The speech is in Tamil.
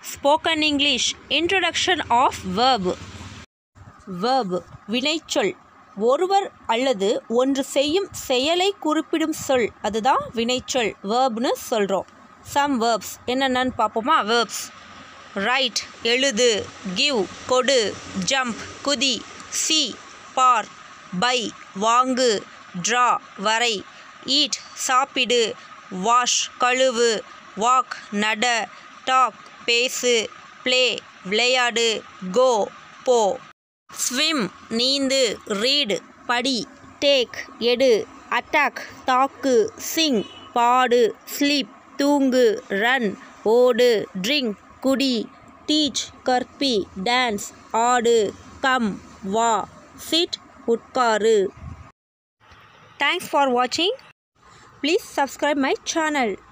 spoken English introduction of verb verb வினைச்சொல் ஒருவர் அல்லது ஒன்று செய்யும் செயலை குறிப்பிடும் சொல் அதுதான் வினைச்சொல் வேர்ப்னு சொல்கிறோம் சம் verbs என்னென்னு பார்ப்போமா verbs ரைட் எழுது கிவ் கொடு ஜம்ப் குதி சி பார் பை வாங்கு ட்ரா வரை ஈட் சாப்பிடு வாஷ் கழுவு வாக் நட டாக் பேசு ப்ளே விளையாடு கோ போ ஸ்விம் நீந்து ரீடு படி டேக் எடு அட்டாக் தாக்கு சிங் பாடு ஸ்லீப் தூங்கு ரன் ஓடு ட்ரிங்க் குடி டீச் கற்பி டான்ஸ் ஆடு கம் வா சிட் உட்காரு தேங்க்ஸ் ஃபார் வாட்சிங் ப்ளீஸ் சப்ஸ்கிரைப் மை சேனல்